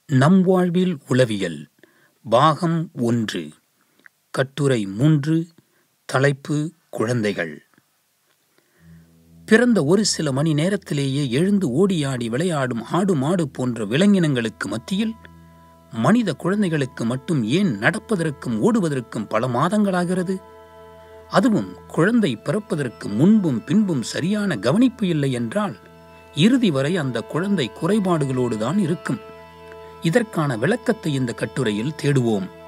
நம் வாழ்வில் உளவியல் பாகம் ஒன்று கட்டுரை மூன்று தலைப்பு குழந்தைகள் பிறந்த ஒரு சில மணி நேரத்திலேயே எழுந்து ஓடியாடி விளையாடும் ஆடு மாடு போன்ற விலங்கினங்களுக்கு மத்தியில் மனித குழந்தைகளுக்கு மட்டும் ஏன் நடப்பதற்கும் ஓடுவதற்கும் பல மாதங்களாகிறது அதுவும் குழந்தை பிறப்பதற்கு முன்பும் பின்பும் சரியான கவனிப்பு இல்லை என்றால் இறுதி வரை அந்த குழந்தை குறைபாடுகளோடு தான் இருக்கும் இதற்கான விளக்கத்தை இந்த கட்டுரையில் தேடுவோம்